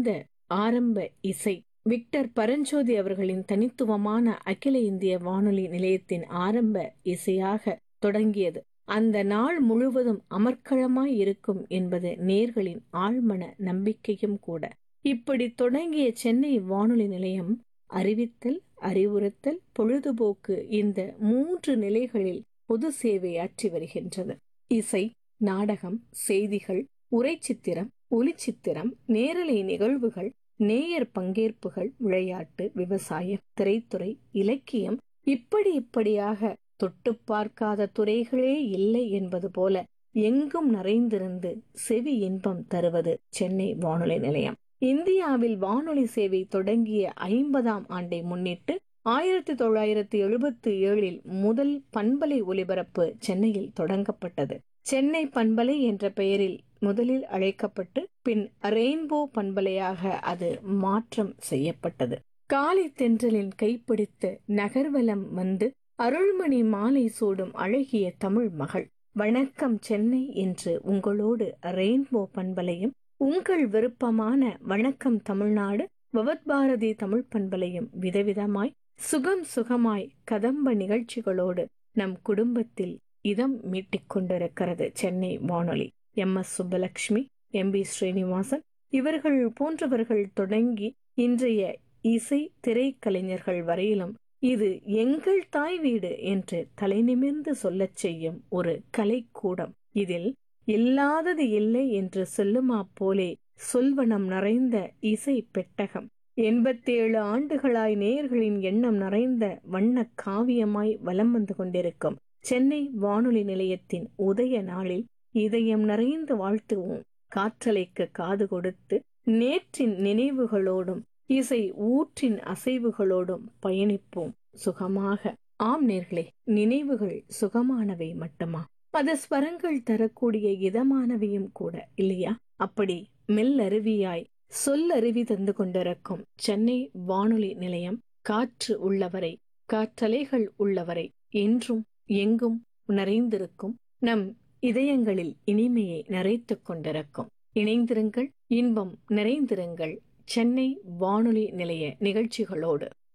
நிறைந்த ஆரம்ப இசை விக்டர் பரஞ்சோதி அவர்களின் தனித்துவமான அகில இந்திய வானொலி நிலையத்தின் ஆரம்ப இசையாக தொடங்கியது அந்த நாள் முழுவதும் அமர்க்களமாய் இருக்கும் என்பது நேர்களின் ஆழ்மன நம்பிக்கையும் கூட இப்படி தொடங்கிய சென்னை வானொலி நிலையம் அறிவித்தல் அறிவுறுத்தல் பொழுதுபோக்கு இந்த மூன்று நிலைகளில் பொது சேவை ஆற்றி வருகின்றது இசை நாடகம் செய்திகள் உரைச்சித்திரம் ஒலிச்சித்திரம் நேரலை நிகழ்வுகள் நேயர் பங்கேற்புகள் விளையாட்டு விவசாயம் திரைத்துறை இலக்கியம் இப்படி இப்படியாக தொட்டு பார்க்காத துறைகளே இல்லை என்பது போல எங்கும் நிறைந்திருந்து செவி இன்பம் தருவது சென்னை வானொலி நிலையம் இந்தியாவில் வானொலி சேவை தொடங்கிய ஐம்பதாம் ஆண்டை முன்னிட்டு ஆயிரத்தி தொள்ளாயிரத்தி எழுபத்தி ஏழில் முதல் பண்பலை ஒலிபரப்பு சென்னையில் தொடங்கப்பட்டது சென்னை பண்பலை என்ற பெயரில் முதலில் அழைக்கப்பட்டு பின் ரெயின்போ பண்பலையாக அது மாற்றம் செய்யப்பட்டது காலை தென்றலின் கைப்பிடித்து நகர்வலம் வந்து அருள்மணி மாலை சூடும் அழகிய தமிழ் மகள் வணக்கம் சென்னை என்று உங்களோடு ரெயின்போ பண்பலையும் உங்கள் விருப்பமான வணக்கம் தமிழ்நாடு பவத்பாரதி தமிழ் பண்பலையும் விதவிதமாய் சுகம் சுகமாய் கதம்ப நிகழ்ச்சிகளோடு நம் குடும்பத்தில் இதம் மீட்டிக் கொண்டிருக்கிறது சென்னை வானொலி M S Subbulakshmi M B Srinivasan இவர்கள் போன்றவர்கள் தொடங்கி இன்றைய இசை திரைக்கலைஞர்கள் வரையிலும் இது எங்கள் தாய் வீடு என்று தலைநிமிர்ந்து சொல்லச் செய்யும் ஒரு கலைக்கூடம் இதில் இல்லாதது இல்லை என்று சொல்லுமா போலே சொல்வனம் நிறைந்த இசை பெட்டகம் எண்பத்தேழு ஆண்டுகளாய் நேயர்களின் எண்ணம் நிறைந்த வண்ண காவியமாய் வலம் வந்து கொண்டிருக்கும் சென்னை வானொலி நிலையத்தின் உதய நாளில் இதயம் நிறைந்து வாழ்த்துவோம் காற்றலைக்கு காது கொடுத்து நேற்றின் நினைவுகளோடும் இசை ஊற்றின் அசைவுகளோடும் பயணிப்போம் சுகமாக ஆம் நேர்களே நினைவுகள் சுகமானவை மட்டுமா அது ஸ்வரங்கள் தரக்கூடிய இதமானவையும் கூட இல்லையா அப்படி மெல்லருவியாய் சொல்லருவி தந்து கொண்டிருக்கும் சென்னை வானொலி நிலையம் காற்று உள்ளவரை காற்றலைகள் உள்ளவரை என்றும் எங்கும் நிறைந்திருக்கும் நம் இதயங்களில் இனிமையை நிறைத்துக் கொண்டிருக்கும் இணைந்திருங்கள் இன்பம் நிறைந்திருங்கள் சென்னை வானொலி நிலைய நிகழ்ச்சிகளோடு